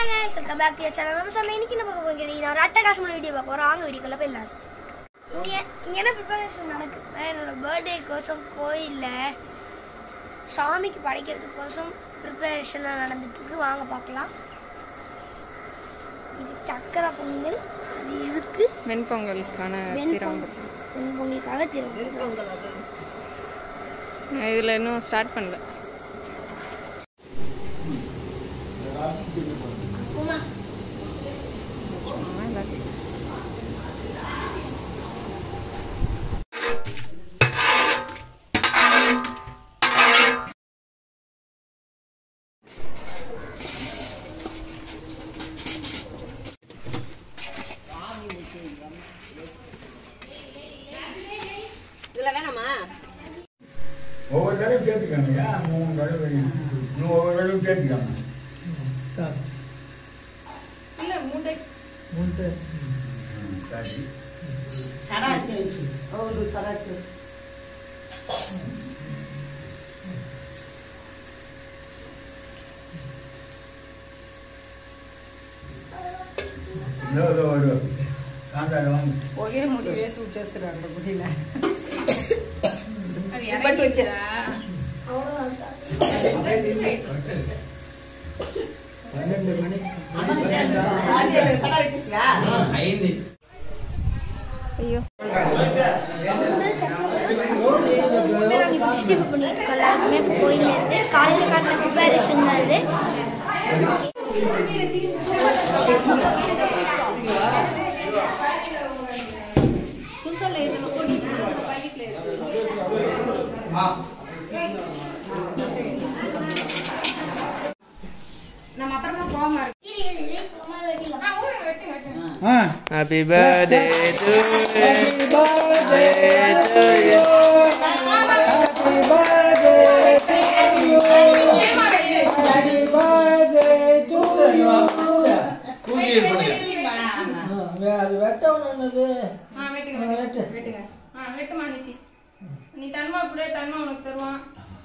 Hi guys welcome back to channel நம்ம சொன்ன இன்னைக்கு நம்ம பார்க்க போகிறீங்க ஒரு அட்டகாசமான வீடியோ பார்க்க போகிறோம் வாங்க வீடியோக்குள்ள போயிடலாம் இங்கே இங்கே என்ன ப்ரிப்பரேஷன் நடக்குது என்னோட பர்த்டே கோசம் கோயிலில் சாமிக்கு படைக்கிறதுக்கோசம் ப்ரிப்பரேஷனாக நடந்துட்டு இருக்கு வாங்க பார்க்கலாம் இது சக்கரை பொங்கல் இது இதுக்கு வெண்பொங்கலுக்கான வெண்பொங்கல் திரம் பொங்கலுக்காக திரும்ப இதில் இன்னும் ஸ்டார்ட் பண்ணல உமா சும்மா எல்லாத்தையும் ஒவ்வொரு தடவை சேர்த்துக்காங்கய்யா மூணு தடவை இன்னும் ஒவ்வொரு தடவை சேர்த்துக்காங்க ம், சரி இதோ, இதோ, இதோ. காந்தாரி வாங்க. ఒకే ముడి వేసి వచ్చేస్తారు అక్కడ గుడిలో பன்னெண்டு மணி ஐயோ டிஸ்ட்ரிபியூட் பண்ணிட்டு இருக்கோம் எல்லாருக்குமே இப்போ கோயிலில் இருந்து காலையில் காட்டின ப்ரிப்பரேஷன் தான் இது நம்ம அப்புறமா போகாம ஹாப்பி பர்த்டே டு அது வெட்டவன் என்னது வெட்டுங்க வெட்டுங்க வெட்டுங்க ஆ வெட்டுமா நித்தி நீ தன்மா கூட தன்மா உனக்கு தருவான்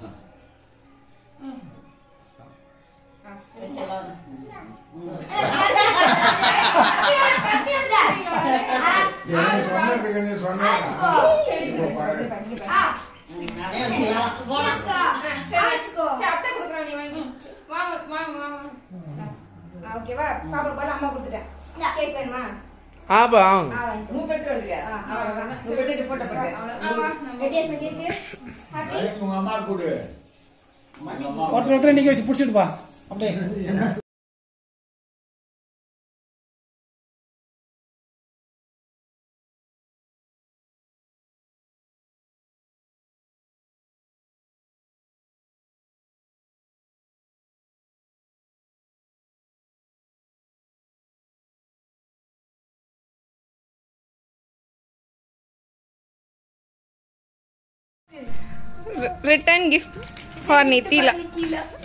என்ன சொன்னதுக்கு நீ சொன்ன இப்போ பாரு சரி, அத்தை கொடுக்குறான் நீ வாங்கி வாங்க வாங்க வாங்க ஆ, ஓகேவா பாப்பா போல அம்மா கொடுத்துட்டேன் கேக் வேணுமா ஆபா ஆ, வாங்கிக்கோ. ஆ, அவ்வளவுதான். ஆ, வா, நம்ம- ரெடியாச்சா கேக்கு? Happy? அது உங்க அம்மா கொடு உங்க அம்மா ஒருத்தர் ஒருத்தர் நிக்க வச்சு பிடிச்சிட்டு பா அப்படியே return gift for Nithila Nithila